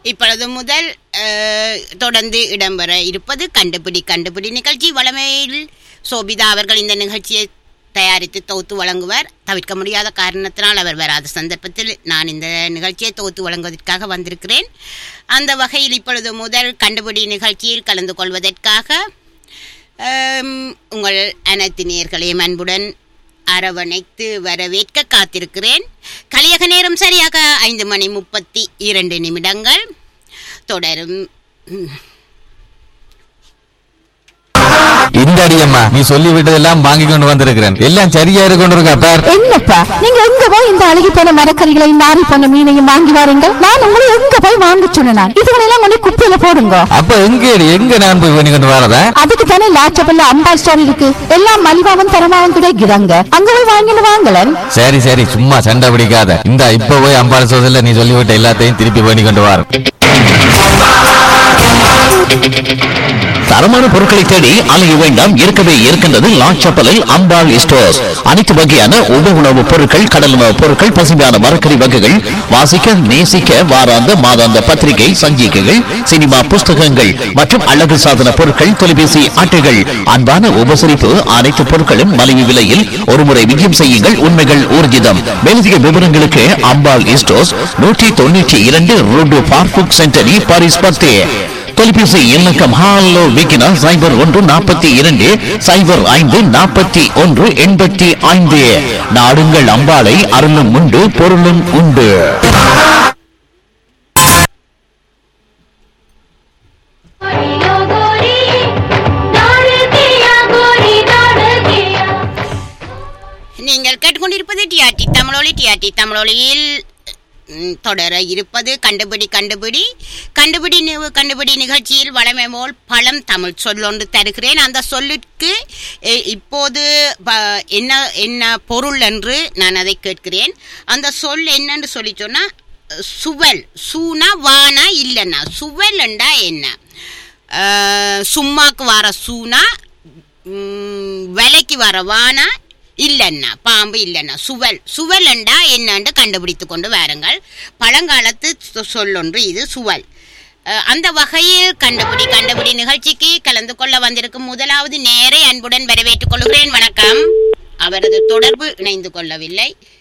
இப்பொழுது முதல் அஹ், தொடர்ந்து இடம்பெற இருப்பது கண்டுபிடி கண்டுபிடி நிகழ்ச்சி வளமையில் சோபிதா அவர்கள் இந்த நிகழ்ச்சியை தயாரித்து தொகுத்து வழங்குவார் தவிர்க்க முடியாத காரணத்தினால் அவர் வராத சந்தர்ப்பத்தில் நான் இந்த நிகழ்ச்சியை தொகுத்து வழங்குவதற்காக வந்திருக்கிறேன் அந்த வகையில் இப்பொழுது முதல் கண்டுபிடி நிகழ்ச்சியில் கலந்து கொள்வதற்காக ஆம், உங்கள் அனைத்து நேர்களையும் அன்புடன் அரவணைத்து வரவேற்க காத்திருக்கிறேன் கலியக நேரம் சரியாக ஐந்து மணி முப்பத்தி இரண்டு நிமிடங்கள் தொடரும் ம், இந்த அடியம்மா நீ சொல்லி விட்டதெல்லாம் வாங்கி கொண்டு வந்திருக்கிறேன் எல்லாம் சரியா இருக்கு கொண்டு இருக்கா பார் என்னப்பா நீங்க எங்க போய் இந்த அழுகி போன மரக்கறிகளையும் நாரி போன மீனையும் வாங்கி வாருங்கள் நான் உங்களை எங்க போய் வாங்க சொன்னேன் இதுகளெல்லாம் கொண்டு குப்பையில போடுங்க அப்ப எங்க எங்க நான் போய் பண்ணி கொண்டு வரதா அதுக்கு தானே லாச்சபல்ல அம்பாள் ஸ்டோர் இருக்கு எல்லாம் மலிவாவும் தரமாவும் கிடைக்கிறாங்க அங்க போய் வாங்கிட்டு வாங்கலன் சரி சரி சும்மா சண்டை பிடிக்காத இந்த இப்ப போய் அம்பாள் சோதல நீ சொல்லிவிட்ட எல்லாத்தையும் திருப்பி பண்ணி கொண்டு வர தரமான பொருட்களை தேடி அலைய வேண்டாம் இருக்கவே இருக்கின்றது லாச்சப்பலில் அம்பாள் ஸ்டோர்ஸ் அனைத்து வகையான உப உணவுப் பொருட்கள் கடல் உணவுப் பொருட்கள் பசுமையான மரக்கறி வகைகள் வாசிக்க நேசிக்க வாராந்த மாதாந்த பத்திரிகை சஞ்சிகைகள் சினிமா புஸ்தகங்கள் மற்றும் அழகு சாதன பொருட்கள் தொலைபேசி அட்டைகள் அன்பான உபசரிப்பு அனைத்து பொருட்களும் மலிவு விலையில் ஒருமுறை விஜயம் செய்யுங்கள் உண்மைகள் ஊர்ஜிதம் மேலதிக விவரங்களுக்கு அம்பாள் ஸ்டோர்ஸ் நூற்றி தொண்ணூற்றி இரண்டு ரோடு பார்புக் சென்டரி பாரிஸ் பத்து தொலைபேசி இலக்கம் ஹாலோ விக்கினா சைபர் ஒன்று நாற்பத்தி இரண்டு சைபர் ஐந்து நாற்பத்தி ஒன்று எண்பத்தி ஐந்து நாடுங்கள் அம்பாளை அருளும் உண்டு பொருளும் உண்டு गोरियो गोरी दौड़ दिया गोरी दौड़ दिया நீங்கள் கேட்டுக்கொண்டிருப்பது டிஆர்டி தமிழொலி டிஆர்டி தமிழொலியில் ம், தொடர இருப்பது கண்டுபிடி கண்டுபிடி கண்டுபிடி நி- கண்டுபிடி நிகழ்ச்சியில் வளமை போல் பழம் தமிழ் சொல்லொன்று தருகிறேன் அந்த சொல்லுக்கு எ, இப்போது ப- என்ன என்ன பொருள் என்று நான் அதை கேட்கிறேன் அந்த சொல் என்னன்னு சொல்லி சொன்னா சுவல் சூனா வானா இல்லைன்னா சுவல் என்றா என்ன அஹ், சும்மாக்கு வர சூனா ம், விலைக்கு வர வானா இல்லைன்னா பாம்பு இல்லைன்னா சுவல் சுவலண்டா என்னன்னு கண்டுபிடித்து கொண்டு வாருங்கள் பழங்காலத்து சொ- சொல்லொன்று இது சுவல் அஹ், அந்த வகையில் கண்டுபிடி கண்டுபிடி நிகழ்ச்சிக்கு கலந்து கொள்ள வந்திருக்கும் முதலாவது நேரை அன்புடன் வரவேற்றுக் கொள்கிறேன் வணக்கம் அவரது தொடர்பு இணைந்து கொள்ளவில்லை